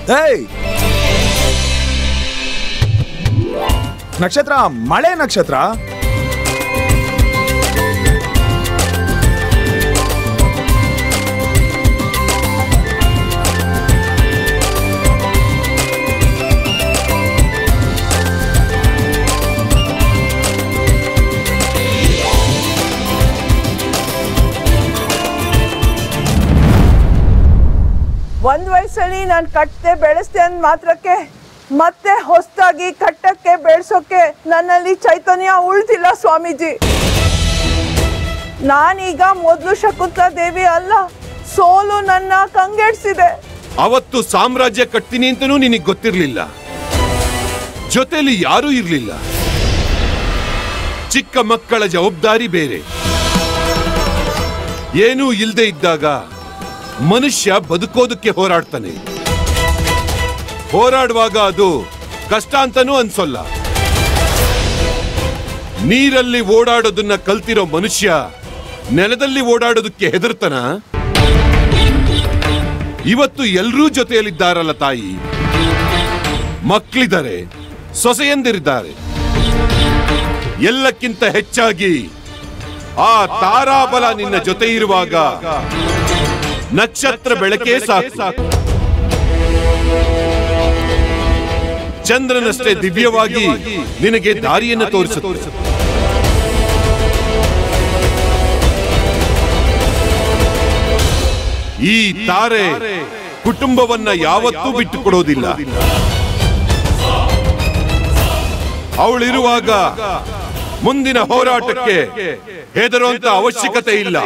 ಏಯ್ ನಕ್ಷತ್ರ ಮಳೆ ನಕ್ಷತ್ರ ಒಂದ್ ವಯಸ್ಸಲ್ಲಿ ನಾನು ಕಟ್ಟೆ ಬೆಳೆಸ್ತೆ ಅಂದ ಮಾತ್ರಕ್ಕೆ ಮತ್ತೆ ಹೊಸದಾಗಿ ಕಟ್ಟಕ್ಕೆ ಬೆಳೆಸೋಕೆ ನನ್ನಲ್ಲಿ ಚೈತನ್ಯ ಉಳ್ದಿಲ್ಲ ಸ್ವಾಮೀಜಿ ನಾನೀಗ ಮೊದಲು ಶಕುಂತಲಾ ದೇವಿ ಅಲ್ಲ ಸೋಲು ನನ್ನ ಕಂಗೆಡ್ಸಿದೆ ಅವತ್ತು ಸಾಮ್ರಾಜ್ಯ ಕಟ್ತೀನಿ ಅಂತನೂ ನಿನಗೆ ಗೊತ್ತಿರ್ಲಿಲ್ಲ ಜೊತೆಲಿ ಯಾರೂ ಇರ್ಲಿಲ್ಲ ಚಿಕ್ಕ ಮಕ್ಕಳ ಜವಾಬ್ದಾರಿ ಬೇರೆ ಏನೂ ಇಲ್ದೆ ಇದ್ದಾಗ ಮನುಷ್ಯ ಬದುಕೋದಕ್ಕೆ ಹೋರಾಡ್ತಾನೆ ಹೋರಾಡುವಾಗ ಅದು ಕಷ್ಟ ಅಂತನೂ ಅನ್ಸೋಲ್ಲ ನೀರಲ್ಲಿ ಓಡಾಡೋದನ್ನ ಕಲ್ತಿರೋ ಮನುಷ್ಯ ನೆಲದಲ್ಲಿ ಓಡಾಡೋದಕ್ಕೆ ಹೆದರ್ತಾನ ಇವತ್ತು ಎಲ್ರೂ ಜೊತೆಯಲ್ಲಿದ್ದಾರಲ್ಲ ತಾಯಿ ಮಕ್ಕಳಿದ್ದಾರೆ ಸೊಸೆಯಂದಿರಿದ್ದಾರೆ ಎಲ್ಲಕ್ಕಿಂತ ಹೆಚ್ಚಾಗಿ ಆ ತಾರಾಬಲ ನಿನ್ನ ಜೊತೆ ಇರುವಾಗ ನಕ್ಷತ್ರ ಬೆಳಕೇ ಸಾಕು ಚಂದ್ರನಷ್ಟೇ ದಿವ್ಯವಾಗಿ ನಿನಗೆ ದಾರಿಯನ್ನು ತೋರಿಸುತ್ತೆ ಈ ತಾರೆ ಕುಟುಂಬವನ್ನ ಯಾವತ್ತೂ ಬಿಟ್ಟು ಕೊಡೋದಿಲ್ಲ ಅವಳಿರುವಾಗ ಮುಂದಿನ ಹೋರಾಟಕ್ಕೆ ಹೆದರುವಂತ ಅವಶ್ಯಕತೆ ಇಲ್ಲ